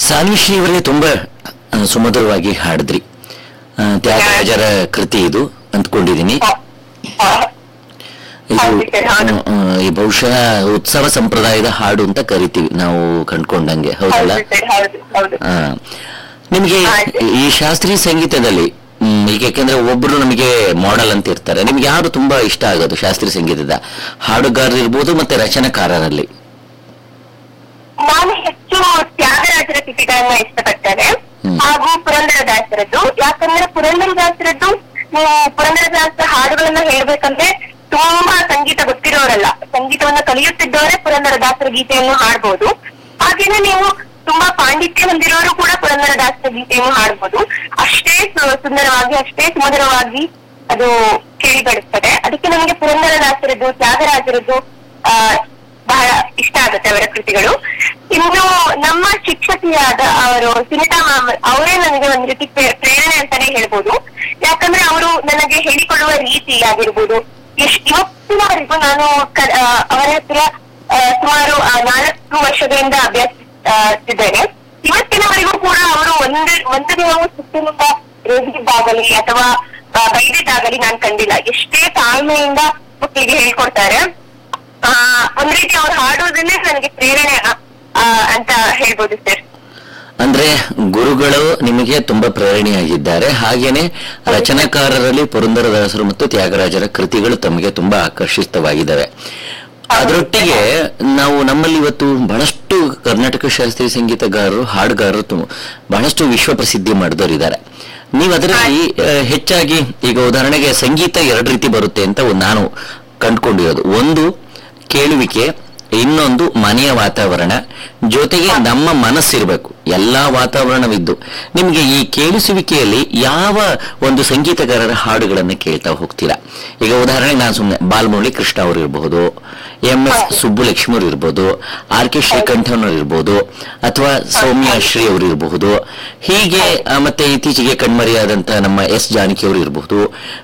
ಸಾನ್ವಿಶ್ರೀ ಅವರೇ ತುಂಬಾ ಆ, ಸುಮಧುರವಾಗಿ ಹಾಡಿದ್ರಿ ಆ, ತ್ಯಾಗರಾಜರ ಕೃತಿ ಇದು ಅಂದ್ಕೊಂಡಿದ್ದೀನಿ ಇದು ಹೌದು ಸರ್, ಹೌದು. ಆ, ಆ, ಈ ಬಹುಶಃ ಉತ್ಸವ ಸಂಪ್ರದಾಯದ ಹಾಡು ಅಂತ ಕರಿತೀವಿ ನಾವು ಕಂಡ್ಕೊಂಡಂಗೆ ಹೌದಲ್ಲ ಹೌದು ಸರ್ ಹೌದು ಹೌದು ಆ, ನಿಮ್ಗೆ ಆಯ್ತು. ಈ ಶಾಸ್ತ್ರೀಯ ಸಂಗೀತದಲ್ಲಿ ಹ್ಮ್, ಈಗ ಯಾಕೆಂದ್ರೆ ಒಬ್ರು ನಮಗೆ ಮಾಡೆಲ್ ಅಂತ ಇರ್ತಾರೆ ನಿಮ್ಗೆ ಯಾರು ತುಂಬಾ ಇಷ್ಟ ಆಗೋದು ಶಾಸ್ತ್ರೀಯ ಸಂಗೀತದ ಹಾಡುಗಾರರು ಇರ್ಬೋದು ಮತ್ತೆ ರಚನಾಕಾರರಲ್ಲಿ ನಾನು ಹೆಚ್ಚು ತ್ಯಾಗರಾಜರ ಕೃತಿಗಳನ್ನ ಇಷ್ಟಪಡ್ತೇನೆ ಹ್ಮ್. ಹಾಗೂ ಪುರಂದರದಾಸರದ್ದು ಯಾಕಂದ್ರೆ ಪುರಂದರದಾಸರದ್ದು ನೀವು ಪುರಂದರದಾಸರ ಹಾಡುಗಳನ್ನ ಹೇಳ್ಬೇಕಂದ್ರೆ ತುಂಬಾ ಸಂಗೀತ ಗೊತ್ತಿರೋರಲ್ಲ ಸಂಗೀತವನ್ನ ಕಲಿಯುತ್ತಿದ್ದವರೇ ಪುರಂದರದಾಸರ ಗೀತೆಯನ್ನು ಹಾಡ್ಬೋದು ಹಾಗೇನೆ ನೀವು ತುಂಬಾ ಪಾಂಡಿತ್ಯ ಹೊಂದಿರೋರು ಕೂಡ ಪುರಂದರದಾಸರ ಗೀತೆಯನ್ನು ಹಾಡ್ಬೋದು ಅಷ್ಟೇ ಸು- ಸುಂದರವಾಗಿ ಅಷ್ಟೇ ಸುಮಧುರವಾಗಿ ಅದು ಕೇಳಿ ಬರುತ್ತದೆ ಅದಕ್ಕೆ ನಮಗೆ ಪುರಂದರದಾಸರದ್ದು ತ್ಯಾಗರಾಜರದ್ದು ಆ ಬಹಳ ಇಷ್ಟ ಆಗುತ್ತೆ ಅವರ ಕೃತಿಗಳು ಇನ್ನು ನಮ್ಮ ಶಿಕ್ಷಕಿಯಾದ ಅವರು ಸುನಿತಾ ಮ್ಯಾಮ್ ಅವರೇ ನನಗೆ ಒಂದ್ ರೀತಿ ಪ್ರೆ- ಪ್ರೇರಣೆ ಅಂತಾನೆ ಹೇಳ್ಬೋದು ಯಾಕಂದ್ರೆ ಅವರು ನನಗೆ ಹೇಳಿಕೊಡುವ ರೀತಿ ಆಗಿರ್ಬೋದು ಎಷ್ಟ್ ಇವತ್ತಿನವರೆಗೂ ನಾನು ಕ- ಆ, ಅವರ ಹತ್ರ ಆ, ಸುಮಾರು ಆ, ನಾಲ್ಕು ವರ್ಷದಿಂದ ಅಭ್ಯಾಸಿದ್ದೇನೆ ಇವತ್ತಿನವರೆಗೂ ಕೂಡ ಅವರು ಒಂದು ಒಂದು ದಿನವೂ ಸುತ್ತಿನಿಂದ ರೇಗಿದ್ದಾಗಲಿ ಅಥವಾ ಆ, ಬೈದಿದ್ದಾಗಲಿ ನಾನು ಕಂಡಿಲ್ಲ ಎಷ್ಟೇ ತಾಳ್ಮೆಯಿಂದ ಮಕ್ಕಳಿಗೆ ಹೇಳ್ಕೊಡ್ತಾರೆ ಆ, ಒಂದ್ ರೀತಿ ಅವ್ರು ಹಾಡೋದನ್ನೇ ನನಗೆ ಪ್ರೇರಣೆ ಆ, ಆ, ಅಂತ ಹೇಳ್ಬೋದು ಸರ್ ಅಂದ್ರೆ ಗುರುಗಳು ನಿಮಗೆ ತುಂಬಾ ಪ್ರೇರಣೆಯಾಗಿದ್ದಾರೆ ಹಾಗೇನೆ ರಚನಾಕಾರರಲ್ಲಿ ಪುರಂದರದಾಸರು ಮತ್ತು ತ್ಯಾಗರಾಜರ ಕೃತಿಗಳು ತಮಗೆ ತುಂಬಾ ಆಕರ್ಷಿತವಾಗಿದ್ದಾವೆ ಅದರೊಟ್ಟಿಗೆ ನಾವು ನಮ್ಮಲ್ಲಿ ಇವತ್ತು ಬಹಳಷ್ಟು ಕರ್ನಾಟಕ ಶಾಸ್ತ್ರೀಯ ಸಂಗೀತಗಾರರು ಹಾಡುಗಾರರು ತು- ಬಹಳಷ್ಟು ವಿಶ್ವ ಪ್ರಸಿದ್ಧಿ ಮಾಡಿದವರಿದ್ದಾರೆ ನೀವು ಅದರಲ್ಲಿ ಆ, ಹೆಚ್ಚಾಗಿ ಈಗ ಉದಾಹರಣೆಗೆ ಸಂಗೀತ ಎರಡು ರೀತಿ ಬರುತ್ತೆ ಅಂತ ಒಂದು ನಾನು ಕಂಡುಕೊಂಡಿರೋದು ಒಂದು ಕೇಳುವಿಕೆ ಇನ್ನೊಂದು ಮನೆಯ ವಾತಾವರಣ ಜೊತೆಗೆ ನಮ್ಮ ಮನಸ್ಸಿರಬೇಕು ಎಲ್ಲಾ ವಾತಾವರಣವಿದ್ದು ನಿಮಗೆ ಈ ಕೇಳಿಸುವಿಕೆಯಲ್ಲಿ ಯಾವ ಒಂದು ಸಂಗೀತಗಾರರ ಹಾಡುಗಳನ್ನು ಕೇಳ್ತಾ ಹೋಗ್ತೀರಾ ಈಗ ಉದಾಹರಣೆಗೆ ನಾನು ಸುಮ್ಮನೆ ಬಾಲ್ಮುರಳಿ ಕೃಷ್ಣ ಅವರು ಇರಬಹುದು ಎಂ ಎಸ್ ಸುಬ್ಬುಲಕ್ಷ್ಮಿ ಅವರು ಇರ್ಬೋದು ಆರ್ ಕೆ ಶ್ರೀಕಂಠನ್ ಅವರು ಇರ್ಬೋದು ಅಥವಾ ಸೌಮ್ಯ ಶ್ರೀ ಅವರು ಇರಬಹುದು ಹೀಗೆ ಆ, ಮತ್ತೆ ಇತ್ತೀಚೆಗೆ ಕಣ್ಮರೆಯಾದಂತಹ ನಮ್ಮ ಎಸ್ ಜಾನಕಿ ಅವರು ಇರಬಹುದು